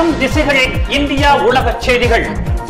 எண்ணும் திசைகளில் இந்தியா உலகச் செய்திகள்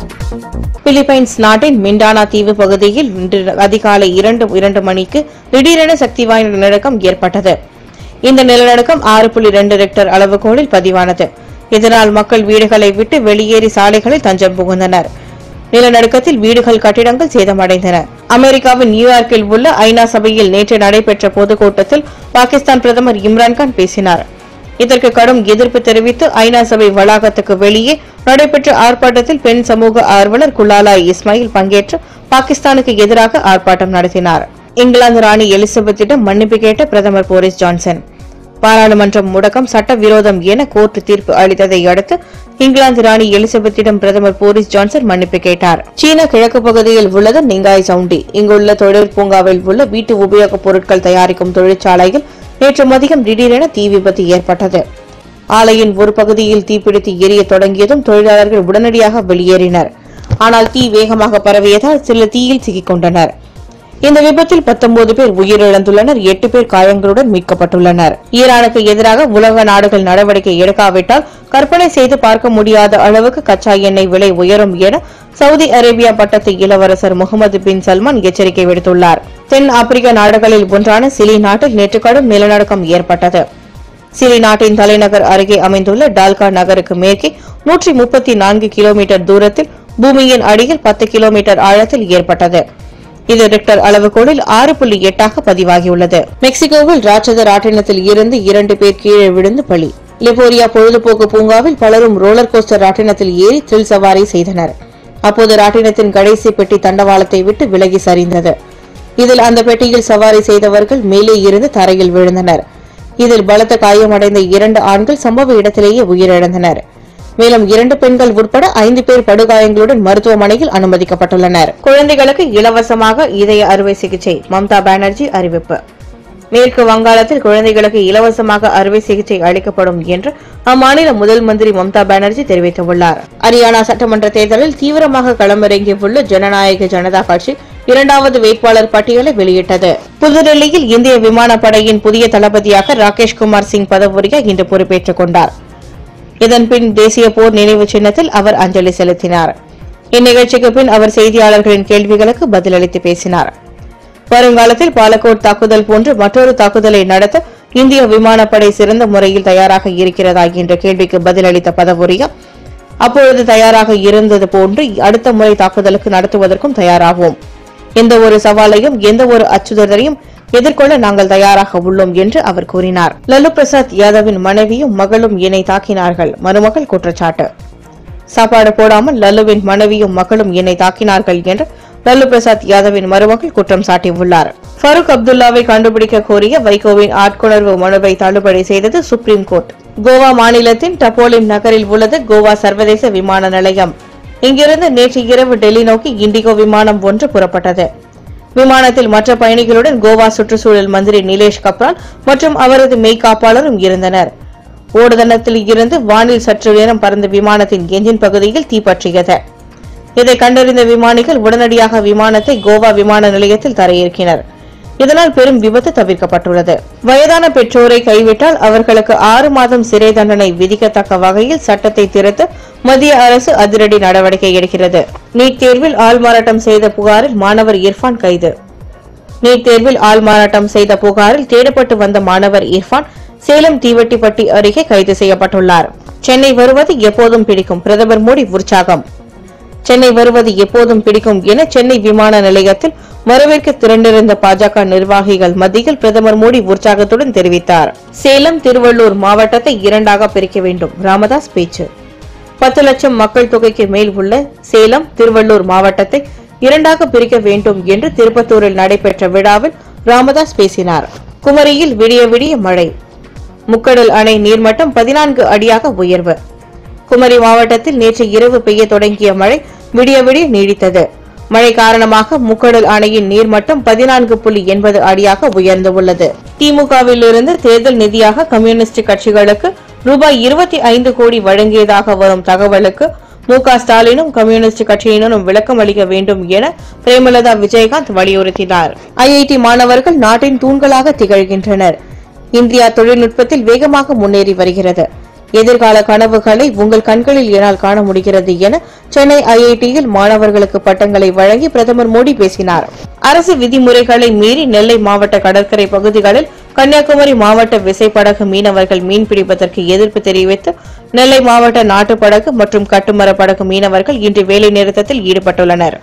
பிலிப்பைன்ஸ் நாட்டின் மிண்டானா தீவு பகுதியில் இன்று அதிகாலை இரண்டு இரண்டு மணிக்கு திடீரென சக்தி வாய்ந்த நிலநடுக்கம் ஏற்பட்டது இந்த நிலநடுக்கம் ஆறு புள்ளி இரண்டு ரெக்டர் அளவுகோலில் பதிவானது இதனால் மக்கள் வீடுகளை விட்டு வெளியேறி சாலைகளில் தஞ்சம் புகுந்தனர் நிலநடுக்கத்தில் வீடுகள் கட்டிடங்கள் சேதமடைந்தன அமெரிக்காவின் நியூயார்க்கில் உள்ள ஐநா சபையில் நேற்று நடைபெற்ற பொதுக்கூட்டத்தில் பாகிஸ்தான் பிரதமர் இம்ரான்கான் பேசினார் இதற்கு கடும் எதிர்ப்பு தெரிவித்து ஐநா சபை வளாகத்துக்கு வெளியே நடைபெற்ற ஆர்ப்பாட்டத்தில் பெண் சமூக ஆர்வலர் குலாலா இஸ்மாயில் பங்கேற்று பாகிஸ்தானுக்கு எதிராக ஆர்ப்பாட்டம் நடத்தினார் இங்கிலாந்து ராணி எலிசபெத்திடம் மன்னிப்பு கேட்ட பிரதமர் போரிஸ் ஜான்சன் பாராளுமன்றம் முடக்கம் சட்டவிரோதம் என கோர்ட் தீர்ப்பு அளித்ததை அடுத்து இங்கிலாந்து ராணி எலிசபெத்திடம் பிரதமர் போரிஸ் ஜான்சன் மன்னிப்பு கேட்டார் சீன கிழக்கு பகுதியில் உள்ளது நிங்காய் சவுண்டி இங்குள்ள தொழில் பூங்காவில் உள்ள வீட்டு உபயோகப் பொருட்கள் தயாரிக்கும் தொழிற்சாலையில் நேற்று மதியம் திடீரென தீ விபத்து ஏற்பட்டது ஆலையின் ஒரு பகுதியில் தீப்பிடித்து எரிய தொடங்கியதும் தொழிலாளர்கள் உடனடியாக வெளியேறினர் ஆனால் தீ வேகமாக பரவியதால் சிலர் தீயில் சிக்கிக் கொண்டனர் இந்த விபத்தில் 19 பேர் உயிரிழந்துள்ளனர் எட்டு பேர் காயங்களுடன் மீட்கப்பட்டுள்ளனர் ஈரானுக்கு எதிராக உலக நாடுகள் நடவடிக்கை எடுக்காவிட்டால் கற்பனை செய்து பார்க்க முடியாத அளவுக்கு கச்சா எண்ணெய் விலை உயரும் என சவுதி அரேபியா பட்டத்து இளவரசர் முகமது பின் சல்மான் எச்சரிக்கை விடுத்துள்ளார் தென் ஆப்பிரிக்க நாடுகளில் ஒன்றான சிலி நாட்டில் நேற்று கடும் நிலநடுக்கம் ஏற்பட்டது சிலி நாட்டின் தலைநகர் அருகே அமைந்துள்ள டால்கா நகருக்கு மேற்கே நூற்றி முப்பத்தி நான்கு கிலோமீட்டர் தூரத்தில் பூமியின் அடியில் பத்து கிலோமீட்டர் ஆழத்தில் ஏற்பட்டது இது ரிக்டர் அளவுகோலில் ஆறு புள்ளி எட்டாக பதிவாகியுள்ளது மெக்சிகோவில் ராட்சத ராட்டினத்தில் இருந்து இரண்டு பேர் கீழே விழுந்து பலி லிபோரியா பொழுதுபோக்கு பூங்காவில் பலரும் ரோலர் கோஸ்டர் ராட்டினத்தில் ஏறி த்ரில் சவாரி செய்தனர் அப்போது ராட்டினத்தின் கடைசி பெட்டி தண்டவாளத்தை விட்டு விலகி சரிந்தது இதில் அந்த பெட்டியில் சவாரி செய்தவர்கள் மேலே இருந்து தரையில் விழுந்தனர் இதில் பலத்த காயமடைந்த இரண்டு ஆண்கள் சம்பவ இடத்திலேயே உயிரிழந்தனர் மேலும் இரண்டு பெண்கள் உட்பட ஐந்து பேர் படுகாயங்களுடன் மருத்துவமனையில் அனுமதிக்கப்பட்டுள்ளனர் குழந்தைகளுக்கு இலவசமாக இதய அறுவை சிகிச்சை மம்தா பானர்ஜி அறிவிப்பு மேற்கு வங்காளத்தில் குழந்தைகளுக்கு இலவசமாக அறுவை சிகிச்சை அளிக்கப்படும் என்று அம்மாநில முதல் மந்திரி மம்தா பானர்ஜி தெரிவித்துள்ளார் ஹரியானா சட்டமன்ற தேர்தலில் தீவிரமாக களமிறங்கியுள்ள ஜனநாயக ஜனதா கட்சி இரண்டாவது வேட்பாளர் பட்டியலை வெளியிட்டது புதுடெல்லியில் இந்திய விமானப்படையின் புதிய தளபதியாக ராகேஷ் குமார் சிங் பதவுரிய இன்று பொறுப்பேற்றுக் கொண்டார் இதன் பின் தேசிய போர் நினைவு சின்னத்தில் அவர் அஞ்சலி செலுத்தினார் இந்நிகழ்ச்சிக்கு பின் அவர் செய்தியாளர்களின் கேள்விகளுக்கு பதிலளித்து பேசினார் வருங்காலத்தில் பாலக்கோட் தாக்குதல் போன்று மற்றொரு தாக்குதலை நடத்த இந்திய விமானப்படை சிறந்த முறையில் தயாராக இருக்கிறதா என்ற கேள்விக்கு பதிலளித்த பதவுரியா அப்பொழுது தயாராக இருந்தது போன்று அடுத்த முறை தாக்குதலுக்கு நடத்துவதற்கும் தயாராகும் எந்த ஒரு சவாலையும் எந்த ஒரு அச்சுறுத்தலையும் எதிர்கொள்ள நாங்கள் தயாராக உள்ளோம் என்று அவர் கூறினார் லல்லு பிரசாத் யாதவின் மனைவியும் மகளும் என்னை தாக்கினார்கள் மருமகள் குற்றச்சாட்டு சாப்பாடு போடாமல் லல்லுவின் மனைவியும் மகளும் என்னை தாக்கினார்கள் என்று லல்லு பிரசாத் யாதவின் மருமகள் குற்றம் சாட்டியுள்ளார் ஃபருக் அப்துல்லாவை கண்டுபிடிக்க கோரிய வைகோவின் ஆட்கொணர்வு மனுவை தள்ளுபடி செய்தது சுப்ரீம் கோர்ட் கோவா மாநிலத்தின் டப்போலிம் நகரில் உள்ளது கோவா சர்வதேச விமான நிலையம் இங்கிருந்து நேற்று இரவு டெல்லி நோக்கி இண்டிகோ விமானம் ஒன்று புறப்பட்டது விமானத்தில் மற்ற பயணிகளுடன் கோவா சுற்றுச்சூழல் மந்திரி நிலேஷ் கப்ரால் மற்றும் அவரது மெய்காப்பாளரும் இருந்தனர் ஓடுதளத்தில் இருந்து வானில் சற்று நேரம் பறந்த விமானத்தின் எஞ்சின் பகுதியில் தீப்பற்றியது இதை கண்டறிந்த விமானிகள் உடனடியாக விமானத்தை கோவா விமான நிலையத்தில் தரையிறக்கினர் இதனால் பெரும் விபத்து தவிர்க்கப்பட்டுள்ளது வயதான பெற்றோரை கைவிட்டால் அவர்களுக்கு ஆறு மாதம் சிறை தண்டனை விதிக்கத்தக்க வகையில் சட்டத்தை திருத்த மத்திய அரசு அதிரடி நடவடிக்கை எடுக்கிறது நீட் தேர்வில் ஆள்மாறாட்டம் செய்த புகாரில் மாணவர் இர்ஃபான் கைது நீட் தேர்வில் ஆள்மாறாட்டம் செய்த புகாரில் தேடப்பட்டு வந்த மாணவர் இர்ஃபான் சேலம் தீவட்டிப்பட்டி அருகே கைது செய்யப்பட்டுள்ளார் சென்னை வருவது எப்போதும் பிடிக்கும் பிரதமர் மோடி உற்சாகம் சென்னை வருவது எப்போதும் பிடிக்கும் என சென்னை விமான நிலையத்தில் வரவேற்க திரண்டிருந்த பாஜக நிர்வாகிகள் மத்தியில் பிரதமர் மோடி உற்சாகத்துடன் தெரிவித்தார் சேலம் திருவள்ளூர் மாவட்டத்தை இரண்டாக பிரிக்க வேண்டும் ராமதாஸ் பேச்சு பத்து லட்சம் மக்கள் தொகைக்கு மேல் உள்ள சேலம் திருவள்ளூர் மாவட்டத்தை இரண்டாக பிரிக்க வேண்டும் என்று திருப்பத்தூரில் நடைபெற்ற விழாவில் ராமதாஸ் பேசினார் குமரியில் விடிய விடிய மழை முக்கடல் அணை நீர்மட்டம் பதினான்கு அடியாக உயர்வு குமரி மாவட்டத்தில் நேற்று இரவு பெய்ய தொடங்கிய மழை விடிய விடிய நீடித்தது மழை காரணமாக முக்கடல் அணையின் நீர்மட்டம் பதினான்கு புள்ளி எண்பது அடியாக உயர்ந்துள்ளது திமுகவிலிருந்து தேர்தல் நிதியாக கம்யூனிஸ்ட் கட்சிகளுக்கு ரூபாய் இருபத்தி ஐந்து கோடி வழங்கியதாக வரும் தகவலுக்கு மு க ஸ்டாலினும் கம்யூனிஸ்ட் கட்சியினரும் விளக்கம் அளிக்க வேண்டும் என பிரேமலதா விஜயகாந்த் வலியுறுத்தினார் ஐஐடி மாணவர்கள் நாட்டின் தூண்களாக திகழ்கின்றனர் இந்தியா தொழில்நுட்பத்தில் வேகமாக முன்னேறி வருகிறது எதிர்கால கனவுகளை உங்கள் கண்களில் என்னால் காண முடிகிறது என சென்னை ஐஐடியில் மாணவர்களுக்கு பட்டங்களை வழங்கி பிரதமர் மோடி பேசினார் அரசு விதிமுறைகளை மீறி நெல்லை மாவட்ட கடற்கரை பகுதிகளில் கன்னியாகுமரி மாவட்ட விசைப்படகு மீனவர்கள் மீன்பிடிப்பதற்கு எதிர்ப்பு தெரிவித்து நெல்லை மாவட்ட நாட்டுப்படகு மற்றும் கட்டுமர படகு மீனவர்கள் இன்று வேலை நிறுத்தத்தில் ஈடுபட்டுள்ளனர்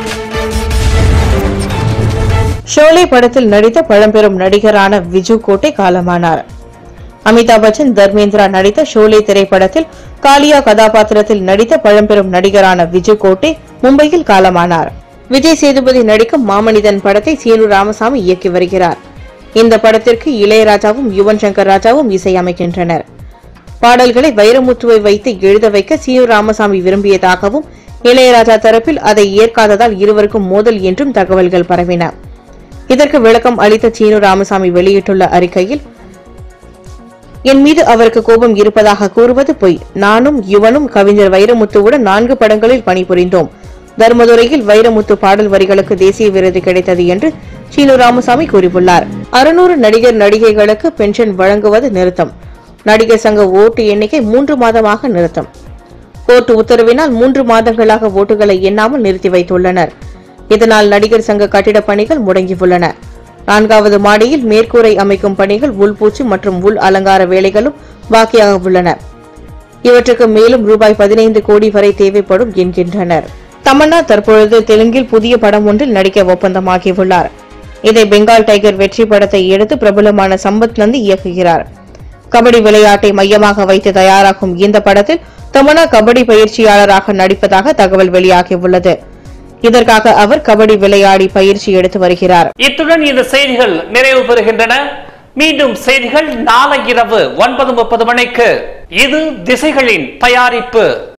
ஷோலே படத்தில் நடித்த பழம்பெரும் நடிகரான விஜு கோட்டை காலமானார் அமிதாப் பச்சன் தர்மேந்திரா நடித்த ஷோலே திரைப்படத்தில் காளியா கதாபாத்திரத்தில் நடித்த பழம்பெரும் நடிகரான விஜு கோட்டே மும்பையில் காலமானார் விஜய் சேதுபதி நடிக்கும் மாமனிதன் படத்தை சீனு ராமசாமி இயக்கி வருகிறார் இந்த படத்திற்கு இளையராஜாவும் யுவன் சங்கர் ராஜாவும் இசையமைக்கின்றனர் பாடல்களை வைரமுத்துவை வைத்து எழுத வைக்க சீனு ராமசாமி விரும்பியதாகவும் இளையராஜா தரப்பில் அதை ஏற்காததால் இருவருக்கும் மோதல் என்றும் தகவல்கள் பரவின இதற்கு விளக்கம் அளித்த சீனு ராமசாமி வெளியிட்டுள்ள அறிக்கையில் என் மீது அவருக்கு கோபம் இருப்பதாக கூறுவது பொய் நானும் யுவனும் கவிஞர் வைரமுத்துவுடன் நான்கு படங்களில் பணிபுரிந்தோம் தர்மதுரையில் வைரமுத்து பாடல் வரிகளுக்கு தேசிய விருது கிடைத்தது என்று சீனு ராமசாமி கூறியுள்ளார் அறுநூறு நடிகர் நடிகைகளுக்கு பென்ஷன் வழங்குவது நிறுத்தம் நடிகர் சங்க ஓட்டு எண்ணிக்கை மூன்று மாதமாக நிறுத்தம் கோர்ட் உத்தரவினால் மூன்று மாதங்களாக ஓட்டுகளை எண்ணாமல் நிறுத்தி வைத்துள்ளனர் இதனால் நடிகர் சங்க கட்டிடப் பணிகள் முடங்கியுள்ளன நான்காவது மாடியில் மேற்கூரை அமைக்கும் பணிகள் உள்பூச்சு மற்றும் உள் அலங்கார வேலைகளும் பாக்கியாக உள்ளன இவற்றுக்கு மேலும் ரூபாய் பதினைந்து கோடி வரை தேவைப்படும் என்கின்றனர் தமன்னா தற்பொழுது தெலுங்கில் புதிய படம் ஒன்றில் நடிக்க ஒப்பந்தமாகியுள்ளார் இதை பெங்கால் டைகர் வெற்றி படத்தை எடுத்து பிரபலமான சம்பத் நந்தி இயக்குகிறார் கபடி விளையாட்டை மையமாக வைத்து தயாராகும் இந்த படத்தில் தமன்னா கபடி பயிற்சியாளராக நடிப்பதாக தகவல் வெளியாகியுள்ளது இதற்காக அவர் கபடி விளையாடி பயிற்சி எடுத்து வருகிறார் இத்துடன் இந்த செய்திகள் நிறைவு பெறுகின்றன மீண்டும் செய்திகள் நாளை இரவு ஒன்பது முப்பது மணிக்கு இது திசைகளின் தயாரிப்பு